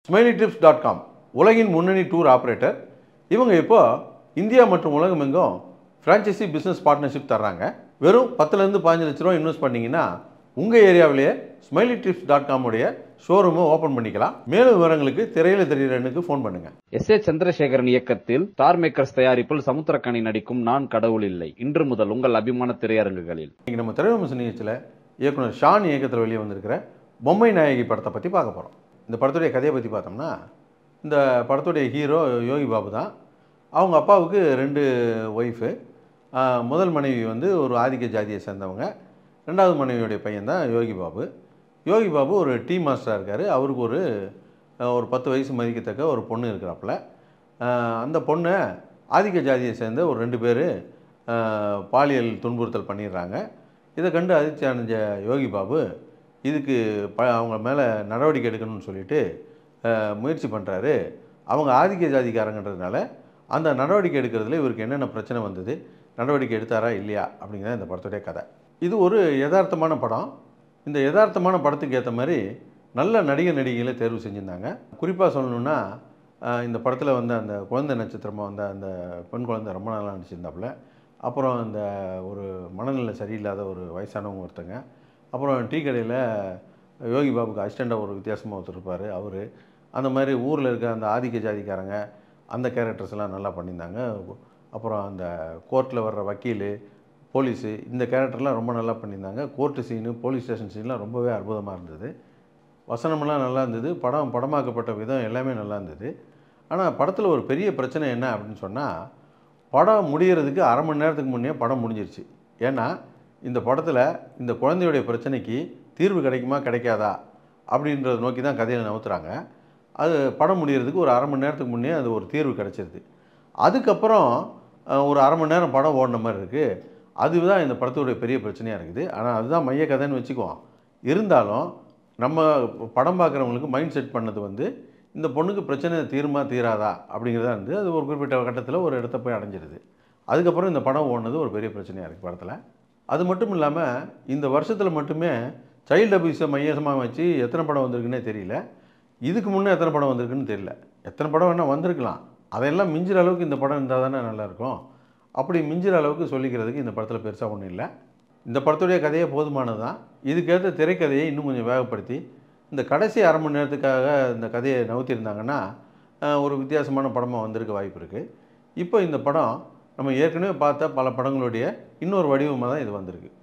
smiley Trips dot com உலகின் முன்னணி tour operator இவங்க இப்போ இந்தியா மற்றும் உலகமெங்கும் ஃப்ரான்ச்சைசி பிஸ்னஸ் பார்ட்னர்ஷிப் தர்றாங்க வெறும் பத்துலேருந்து பதினஞ்சு லட்ச ரூபா இன்வெஸ்ட் பண்ணீங்கன்னா உங்கள் ஏரியாவிலேயே ஸ்மைலி ட்ரிப்ஸ் டாட் காமுடைய ஷோரூமை ஓப்பன் பண்ணிக்கலாம் மேலும் விவரங்களுக்கு திரையில் தெரிகிற எண்ணுக்கு ஃபோன் பண்ணுங்கள் எஸ் ஏ சந்திரசேகரன் இயக்கத்தில் ஸ்டார் மேக்கர்ஸ் தயாரிப்பில் சமுத்திரக்கனி நடிக்கும் நான் கடவுள் இல்லை இன்று முதல் உங்கள் அபிமான திரையரங்குகளில் இன்றைக்கி நம்ம திரைவிமர்சன நிகழ்ச்சியில் இயக்குனர் ஷான் இயக்கத்தில் வெளியே வந்திருக்கிற பொம்மை நாயகி படத்தை பற்றி பார்க்க போகிறோம் இந்த படத்துடைய கதையை பற்றி பார்த்தோம்னா இந்த படத்துடைய ஹீரோ யோகி பாபு தான் அவங்க அப்பாவுக்கு ரெண்டு ஒய்ஃபு முதல் மனைவி வந்து ஒரு ஆதிக்க ஜாதியை சேர்ந்தவங்க ரெண்டாவது மனைவியுடைய பையன் தான் யோகி பாபு யோகி பாபு ஒரு டீ மாஸ்டராக இருக்கார் அவருக்கு ஒரு அஹ், ஒரு பத்து வயசு மதிக்கத்தக்க ஒரு பொண்ணு இருக்கிறாப்புல அஹ், அந்த பொண்ணை ஆதிக்க ஜாதியை சேர்ந்த ஒரு ரெண்டு பேர் பாலியல் துன்புறுத்தல் பண்ணிடுறாங்க இதை கண்டு அதிர்ச்சி அடைஞ்ச யோகி பாபு இதுக்கு ப அவங்க மேலே நடவடிக்கை எடுக்கணும்னு சொல்லிட்டு அஹ், முயற்சி பண்ணுறாரு அவங்க ஆதிக்க ஜாதிக்காரங்கன்றதுனால அந்த நடவடிக்கை எடுக்கிறதுல இவருக்கு என்னென்ன பிரச்சனை வந்தது நடவடிக்கை எடுத்தாரா இல்லையா அப்படிங்கிறத இந்த படத்துடைய கதை இது ஒரு யதார்த்தமான படம் இந்த யதார்த்தமான படத்துக்கு ஏற்ற மாதிரி நல்ல நடிகர் நடிகைகளை தேர்வு செஞ்சுருந்தாங்க குறிப்பாக சொல்லணுன்னா அஹ், இந்த படத்தில் வந்து அந்த குழந்தை நட்சத்திரமாக வந்த அந்த பெண் குழந்தை ரொம்ப நாளாக நடிச்சிருந்தாப்புல அப்புறம் அந்த ஒரு மனநிலை சரியில்லாத ஒரு வயசானவங்க ஒருத்தங்க அப்புறம் டீ கடையில் யோகி பாபுக்கு அசிஸ்டண்ட்டாக ஒரு வித்தியாசமாக ஒருத்தர் இருப்பார் அவர் அந்த மாதிரி ஊரில் இருக்க அந்த ஆதிக்க ஜாதிக்காரங்க அந்த கேரக்டர்ஸ் எல்லாம் நல்லா பண்ணியிருந்தாங்க அப்புறம் அந்த கோர்ட்டில் வர்ற வக்கீல் போலீஸு இந்த கேரக்டர்லாம் ரொம்ப நல்லா பண்ணியிருந்தாங்க கோர்ட்டு சீனு போலீஸ் ஸ்டேஷன் சீன்லாம் ரொம்பவே அற்புதமாக இருந்தது வசனமெல்லாம் நல்லா இருந்தது படம் படமாக்கப்பட்ட விதம் எல்லாமே நல்லா இருந்தது ஆனால் படத்தில் ஒரு பெரிய பிரச்சனை என்ன அப்படின்னு சொன்னால் படம் முடிகிறதுக்கு அரை மணி நேரத்துக்கு முன்னே படம் முடிஞ்சிருச்சு ஏன்னா இந்த படத்தில் இந்த குழந்தையுடைய பிரச்சனைக்கு தீர்வு கிடைக்குமா கிடைக்காதா அப்படின்றத நோக்கி தான் கதையை நவுத்துறாங்க அது படம் முடிகிறதுக்கு ஒரு அரை மணி நேரத்துக்கு முன்னே அது ஒரு தீர்வு கிடச்சிருது அதுக்கப்புறம் அஹ், ஒரு அரை மணி நேரம் படம் ஓடின மாதிரி இருக்குது அதுதான் இந்த படத்துடைய பெரிய பிரச்சனையாக இருக்குது ஆனால் அதுதான் மைய கதைன்னு வச்சுக்குவோம் இருந்தாலும் நம்ம படம் பார்க்குறவங்களுக்கு மைண்ட் செட் பண்ணது வந்து இந்த பொண்ணுக்கு பிரச்சனை தீருமா தீராதா அப்படிங்கிறதா இருந்து அது ஒரு குறிப்பிட்ட கட்டத்தில் ஒரு இடத்த போய் அடைஞ்சிருது அதுக்கப்புறம் இந்த படம் ஓடினது ஒரு பெரிய பிரச்சனையாக இருக்குது படத்தில் அது மட்டும் இல்லாமல் இந்த வருஷத்தில் மட்டுமே சைல்டு அபியூஸை மையமாக வச்சு எத்தனை படம் வந்திருக்குன்னே தெரியல இதுக்கு முன்னே எத்தனை படம் வந்திருக்குன்னு தெரியல எத்தனை படம் வேணால் வந்திருக்கலாம் அதையெல்லாம் மிஞ்சுற அளவுக்கு இந்த படம் இருந்தால் தானே நல்லாயிருக்கும் அப்படி மிஞ்சுற அளவுக்கு சொல்லிக்கிறதுக்கு இந்த படத்தில் பெருசாக ஒன்றும் இல்லை இந்த படத்துடைய கதையே போதுமானது தான் இதுக்கேற்ற திரைக்கதையை இன்னும் கொஞ்சம் வேகப்படுத்தி இந்த கடைசி அரை மணி நேரத்துக்காக இந்த கதையை நவுத்திருந்தாங்கன்னா அஹ், ஒரு வித்தியாசமான படமாக வந்திருக்க வாய்ப்பு இருக்குது இப்போ இந்த படம் நம்ம ஏற்கனவே பார்த்த பல படங்களுடைய இன்னொரு வடிவமாக தான் இது வந்திருக்கு